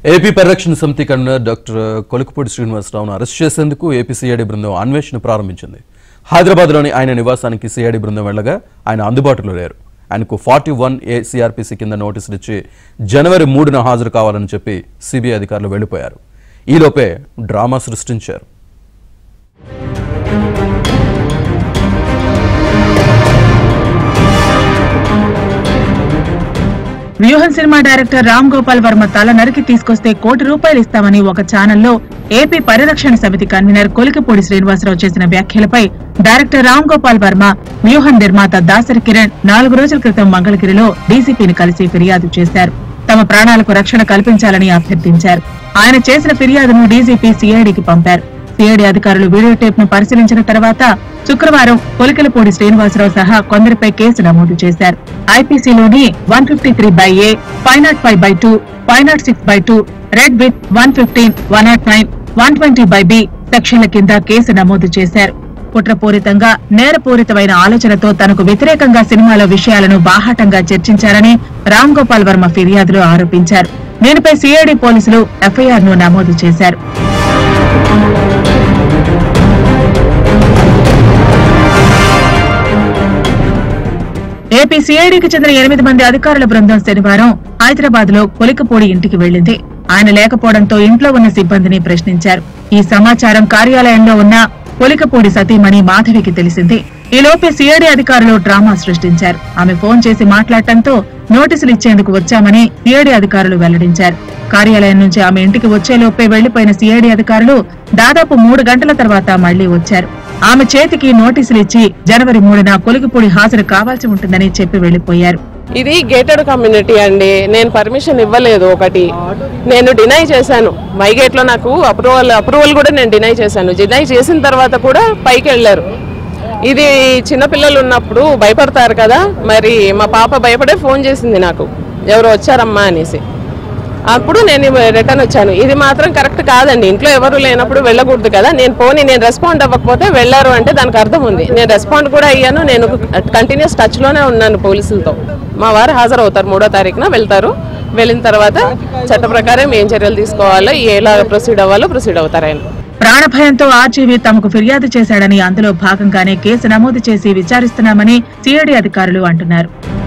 AP పరిరక్షణ సమితి convener doctor Kolukupudi శ్రీనివాసరావును అరెస్ట్ చేసేందుకు ఏపీ సిఐడి బృందం అన్వేషణ ప్రారంభించింది హైదరాబాద్లోని ఆయన నివాసానికి సిఐడి బృందం వెళ్ళగా ఆయన అందుబాటులో లేరు ఆయనకు ఫార్టీ వన్ ఏ సిఆర్పిసి కింద నోటీసులు ఇచ్చి జనవరి మూడున హాజరు కావాలని చెప్పి సిబిఐ అధికారులు వెళ్లిపోయారు ఈలోపే డ్రామా సృష్టించారు వ్యూహం సినిమా డైరెక్టర్ రామ్ గోపాల్ వర్మ తల నరికి తీసుకొస్తే కోటి రూపాయలు ఇస్తామని ఒక ఛానల్లో ఏపీ పరిరక్షణ సమితి కన్వీనర్ కొలికిపూడి శ్రీనివాసరావు చేసిన వ్యాఖ్యలపై డైరెక్టర్ రామ్ గోపాల్ వర్మ వ్యూహం నిర్మాత దాసరి కిరణ్ నాలుగు రోజుల క్రితం మంగళగిరిలో డీసీపీని కలిసి ఫిర్యాదు చేశారు తమ ప్రాణాలకు రక్షణ కల్పించాలని అభ్యర్థించారు ఆయన చేసిన ఫిర్యాదును డీజీపీ సిఐడికి పంపారు సిఐడి అధికారులు వీడియో టేప్ ను పరిశీలించిన తర్వాత శుక్రవారం పొలికలపూడి శ్రీనివాసరావు సహా కొందరిపై కేసు నమోదు చేశారు ఐపీసీలోని one fifty three by A five nought five by two five nought six by two read with one fifteen one nought nine one twenty by B సెక్షన్ల కింద కేసు నమోదు చేశారు కుట్రపూరితంగా నేరపూరితమైన ఆలోచనతో తనకు వ్యతిరేకంగా సినిమాలో విషయాలను బాహాటంగా చర్చించారని రామ్ గోపాల్ వర్మ ఫిర్యాదులో ఆరోపించారు దీనిపై సిఐడి పోలీసులు ఎఫ్ఐఆర్ ను నమోదు చేశారు ఏపీ సిఐడికి చెందిన ఎనిమిది మంది అధికారుల బృందం శనివారం హైదరాబాద్ లో కొలికపూడి ఇంటికి వెళ్లింది ఆయన లేకపోవడంతో ఇంట్లో ఉన్న సిబ్బందిని ప్రశ్నించారు ఈ సమాచారం కార్యాలయంలో ఉన్న కొలికపూడి సతీమణి మాధవికి తెలిసింది ఈ లోపే సిఐడి అధికారులు డ్రామా సృష్టించారు ఆమె ఫోన్ చేసి మాట్లాడటంతో నోటీసులు ఇచ్చేందుకు వచ్చామని సిఐడి అధికారులు వెల్లడించారు కార్యాలయం నుంచి ఆమె ఇంటికి వచ్చేలోపే వెళ్లిపోయిన సిఐడి అధికారులు దాదాపు మూడు గంటల తర్వాత మళ్లీ వచ్చారు ఆమె చేతికి నోటీసులు ఇచ్చి జనవరి మూడున కొలిగిపూడి హాజరు కావాల్సి ఉంటుందని చెప్పి వెళ్లిపోయారు ఇది గేటెడ్ కమ్యూనిటీ అండి నేను పర్మిషన్ ఇవ్వలేదు ఒకటి నేను డినై చేశాను మై గేట్లో నాకు అప్రూవల్ అప్రూవల్ కూడా నేను డినై చేశాను డినై చేసిన తర్వాత కూడా పైకి వెళ్ళారు ఇది చిన్నపిల్లలు ఉన్నప్పుడు భయపడతారు కదా మరి మా పాప భయపడే ఫోన్ చేసింది నాకు ఎవరు వచ్చారమ్మా అనేసి అప్పుడు నేను రిటర్న్ వచ్చాను ఇది మాత్రం కరెక్ట్ కాదండి ఇంట్లో ఎవరు లేనప్పుడు వెళ్ళకూడదు కదా నేను పోనీ నేను రెస్పాండ్ అవ్వకపోతే వెళ్ళారు అంటే దానికి అర్థం ఉంది నేను రెస్పాండ్ కూడా అయ్యాను నేను కంటిన్యూస్ టచ్లోనే ఉన్నాను పోలీసులతో మా వారు హాజరవుతారు మూడో తారీఖున వెళ్తారు వెళ్ళిన తర్వాత చట్ట ప్రకారం ఏం చర్యలు తీసుకోవాలో ఎలా ప్రొసీడ్ అవ్వాలో ప్రొసీడ్ అవుతారు ఆయన ప్రాణభయంతో ఆర్జీవీ తమకు ఫిర్యాదు చేశాడని అందులో భాగంగానే కేసు నమోదు చేసి విచారిస్తున్నామని సిఐడి అధికారులు అంటున్నారు